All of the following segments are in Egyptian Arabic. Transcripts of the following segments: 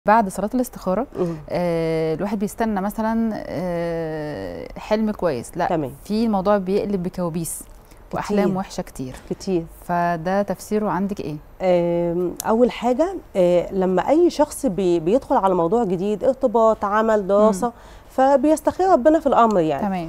بعد صلاة الاستخارة مم. آه الواحد بيستنى مثلا آه حلم كويس لا تمام في الموضوع بيقلب بكوابيس واحلام كتير. وحشه كتير كتير فده تفسيره عندك ايه آم، اول حاجه آه، لما اي شخص بي- بيدخل على موضوع جديد ارتباط عمل دراسه فبيستخير ربنا في الامر يعني تمام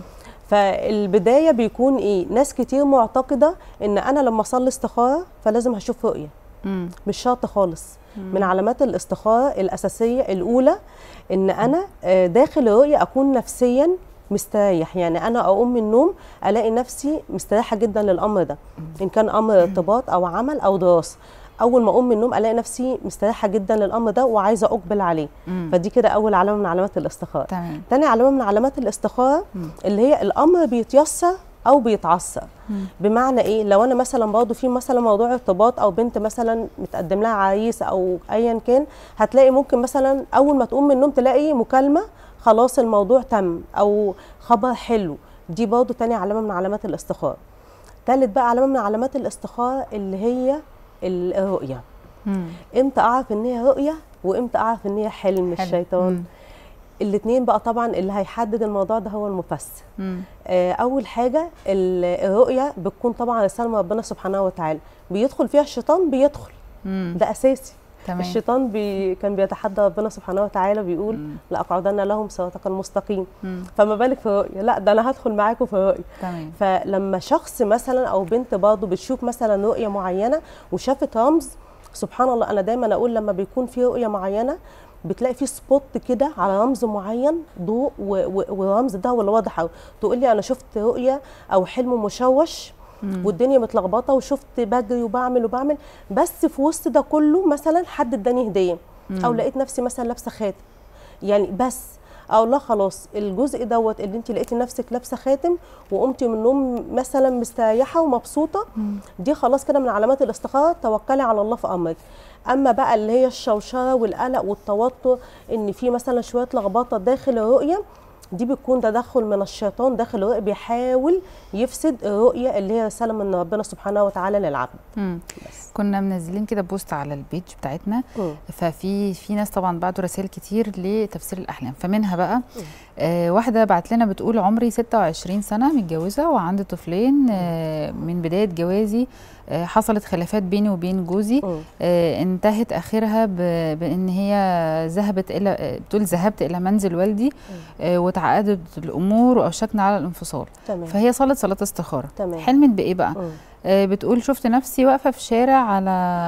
فالبدايه بيكون ايه ناس كتير معتقده ان انا لما اصلي استخاره فلازم هشوف رؤيه مم. مش شرط خالص من علامات الاستخاره الاساسيه الاولى ان انا آه، داخل الرؤيه اكون نفسيا مستريح يعني انا اقوم من النوم الاقي نفسي مستريحه جدا للامر ده ان كان امر ارتباط او عمل او دراسه اول ما اقوم من النوم الاقي نفسي مستريحه جدا للامر ده وعايزه اقبل عليه مم. فدي كده اول علامه من علامات الاستخاره تمام تاني علامه من علامات الاستخاره مم. اللي هي الامر بيتيسر او بيتعسر مم. بمعنى ايه لو انا مثلا برضه في مثلا موضوع ارتباط او بنت مثلا متقدم لها عريس او ايا كان هتلاقي ممكن مثلا اول ما تقوم من النوم تلاقي مكالمه خلاص الموضوع تم او خبر حلو دي برضه تاني علامه من علامات الاستخاره تالت بقى علامه من علامات الاستخاره اللي هي ال- الرؤيه مم. امتى اعرف ان هي رؤيه وامتى اعرف ان هي حلم حلو. الشيطان مم. الاثنين بقى طبعا اللي هيحدد الموضوع ده هو المفسر مم. آه، اول حاجه ال- الرؤيه بتكون طبعا رساله من ربنا سبحانه وتعالى بيدخل فيها الشيطان بيدخل مم. ده اساسي تمام الشيطان بي كان بيتحدى ربنا سبحانه وتعالى بيقول مم. لاقعدن لهم صراطك المستقيم مم. فما بالك في الرؤيه لا ده انا هدخل معاكم في الرؤيه تمام فلما شخص مثلا او بنت برضه بتشوف مثلا رؤيه معينه وشافت رمز سبحان الله انا دايما اقول لما بيكون في رؤيه معينه بتلاقي في سبوت كده على رمز معين ضوء و- و- والرمز ده هو اللي واضح أوي. تقول لي انا شفت رؤيه او حلم مشوش مم. والدنيا متلخبطه وشفت بجري وبعمل وبعمل بس في وسط ده كله مثلا حد اداني هديه او مم. لقيت نفسي مثلا لابسه خاتم يعني بس او لا خلاص الجزء دوت اللي انت لقيتي نفسك لابسه خاتم وقمتي من النوم مثلا مستريحه ومبسوطه مم. دي خلاص كده من علامات الاستخاره توكلي على الله في امرك اما بقى اللي هي الشوشره والقلق والتوتر ان في مثلا شويه لخبطه داخل الرؤيه دي بتكون تدخل من الشيطان داخل الرؤيه بيحاول يفسد الرؤيه اللي هي رساله من ربنا سبحانه وتعالى للعبد مم. بس كنا منزلين كده بوست على البيج بتاعتنا مم. ففي في ناس طبعا بعتوا رسائل كتير لتفسير الاحلام فمنها بقى آه واحده بعت لنا بتقول عمري 26 سنه متجوزه وعندي طفلين آه من بدايه جوازي آه حصلت خلافات بيني وبين جوزي مم. آه انتهت اخرها ب- بان هي ذهبت الى آه، بتقول ذهبت الى منزل والدي آه وتعقدت الامور واوشكنا على الانفصال تمام فهي صلت صلاه استخاره تمام حلمت بايه بقى مم. آه بتقول شفت نفسي واقفه في شارع على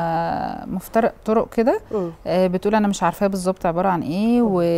مفترق طرق كده مم. آه، بتقول انا مش عارفاه بالظبط عباره عن ايه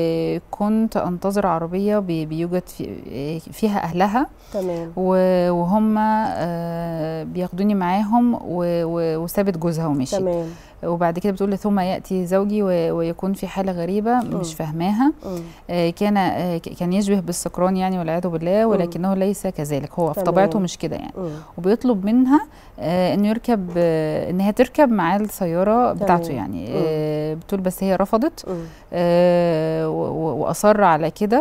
وكنت انتظر عربيه بي- بيوجد في فيها اهلها تمام و- وهم آه، بياخدوني معاهم و- و- وسابت جوزها ومشيت تمام وبعد كده بتقول ثم ياتي زوجي و- ويكون في حاله غريبه مش فاهماها مم. آه، كان آه، ك- كان يشبه بالسكران يعني والعياذ بالله ولكنه ليس كذلك هو في تمام. طبيعته مش كده يعني مم. وبيطلب منها آه انه يركب آه ان هي تركب معاه السياره بتاعته تمام. يعني مم. آه بتقول بس هي رفضت مم. آه و- و- واصر على كده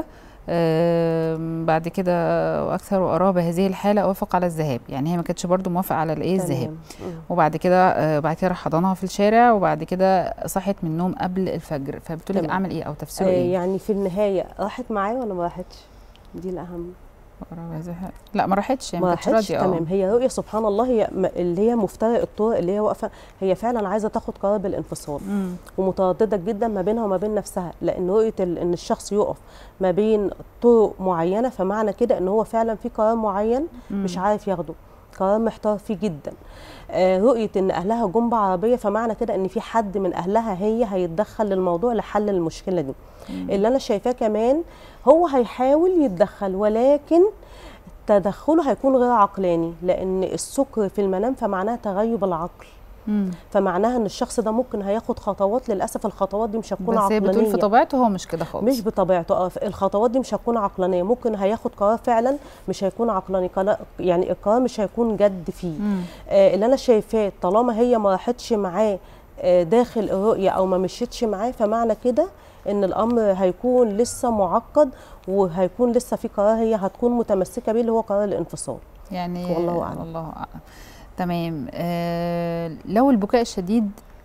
آه بعد كده واكثر واراه بهذه الحاله اوافق على الذهاب يعني هي ما كانتش برضو موافقه على الايه الذهاب تمام. مم. وبعد كده آه بعد كده راح حضنها في الشارع وبعد كده صحت من النوم قبل الفجر فبتقول لك تمام. اعمل ايه او آه تفسيره ايه يعني في النهايه راحت معاه ولا ما راحتش دي الاهم وراها بهذه الحالة. لا ما راحتش يعني ما ما كانتش راحتش راضيه آه. تمام هي رؤيه سبحان الله هي م- اللي هي مفترق الطرق اللي هي واقفه هي فعلا عايزه تاخد قرار بالانفصال مم. ومتردده جدا ما بينها وما بين نفسها لان رؤيه ال- ان الشخص يقف ما بين طرق معينه فمعنى كده ان هو فعلا في قرار معين مش مم. عارف ياخده قرار محتار فيه جدا آه، رؤيه ان اهلها جم بعربيه فمعنى كده ان في حد من اهلها هي هيتدخل للموضوع لحل المشكله دي مم. اللي انا شايفاه كمان هو هيحاول يتدخل ولكن تدخله هيكون غير عقلاني لان السكر في المنام فمعناه تغيب العقل مم. فمعناها ان الشخص ده ممكن هياخد خطوات للاسف الخطوات دي مش هتكون بس هي عقلانيه بتقول في طبيعته هو مش كده خالص مش بطبيعته اه الخطوات دي مش هتكون عقلانيه ممكن هياخد قرار فعلا مش هيكون عقلاني قرار- يعني القرار مش هيكون جد فيه مم. آه اللي انا شايفاه طالما هي ما راحتش معاه آه داخل الرؤيه او ما مشيتش معاه فمعنى كده ان الامر هيكون لسه معقد وهيكون لسه في قرار هي هتكون متمسكه بيه اللي هو قرار الانفصال يعني والله أعلم. والله أعلم تمام آه لو البكاء الشديد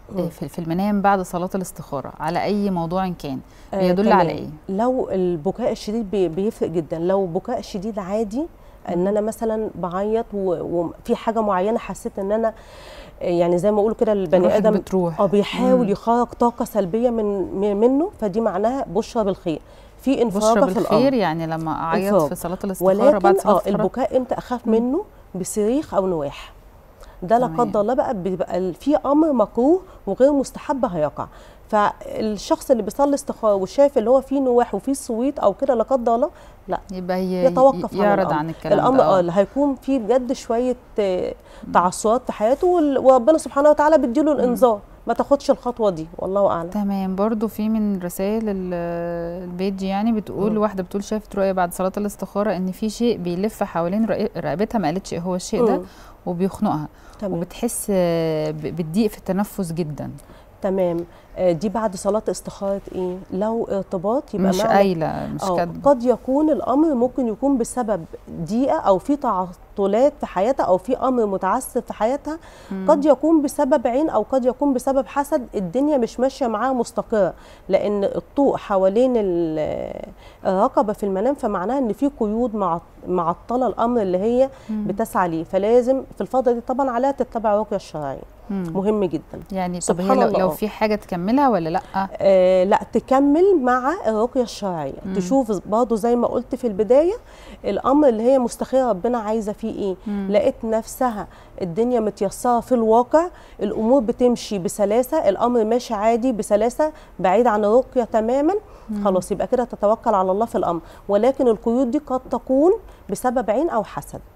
آه، في في المنام بعد صلاه الاستخاره على اي موضوع كان آه، بيدل تمام. على ايه لو البكاء الشديد بي- بيفرق جدا لو بكاء شديد عادي ان انا مثلا بعيط و- وفي حاجه معينه حسيت ان انا يعني زي ما اقول كده البني روحك ادم بتروح اه بيحاول مم. يخرج طاقه سلبيه من من- منه فدي معناها بشرى بالخير في انفراجه بشرب في الخير الامر يعني لما اعيط انفراج. في صلاه الاستخاره بعد ولكن صلاه اه الاستخاره البكاء امتى اخاف مم. منه بصريخ او نواح ده لا تمام. قدر الله بقى بيبقى ال- في امر مكروه وغير مستحب هيقع فالشخص اللي بيصلي استخاره وشايف اللي هو فيه نواح وفيه صويت او كده لا قدر الله لا يبقى ي- يتوقف عن يعرض الأمر. عن الكلام الامر ده اه آه. اللي هيكون فيه بجد شويه آه، تعثرات في حياته وال- وربنا سبحانه وتعالى بيديله الانذار ما تاخدش الخطوه دي والله اعلم تمام برضو في من رسائل ال- البيج يعني بتقول مم. واحده بتقول شافت رؤيه بعد صلاه الاستخاره ان في شيء بيلف حوالين رق- رقبتها ما قالتش ايه هو الشيء ده مم. وبيخنقها تمام وبتحس آه، ب- بالضيق في التنفس جدا تمام آه، دي بعد صلاه استخاره ايه لو ارتباط يبقى مش معنى قايله مش أو كاتبه قد يكون الامر ممكن يكون بسبب ضيقه او في تعطلات في حياتها او في امر متعثر في حياتها مم. قد يكون بسبب عين او قد يكون بسبب حسد الدنيا مش ماشيه معاها مستقره لان الطوق حوالين ال- الرقبه في المنام فمعناها ان في قيود مع- معطله الامر اللي هي مم. بتسعى ليه فلازم في الفتره دي طبعا عليها تتبع الرقيه الشرعيه مم. مهم جدا يعني طب هي سبحان لو, الله. لو في حاجه تكملها ولا لا آه لا تكمل مع الرقيه الشرعيه مم. تشوف برضه زي ما قلت في البدايه الامر اللي هي مستخيره ربنا عايزه فيه ايه مم. لقيت نفسها الدنيا متيسره في الواقع الامور بتمشي بسلاسه الامر ماشي عادي بسلاسه بعيد عن الرقيه تماما مم. خلاص يبقى كده تتوكل على الله في الامر ولكن القيود دي قد تكون بسبب عين او حسد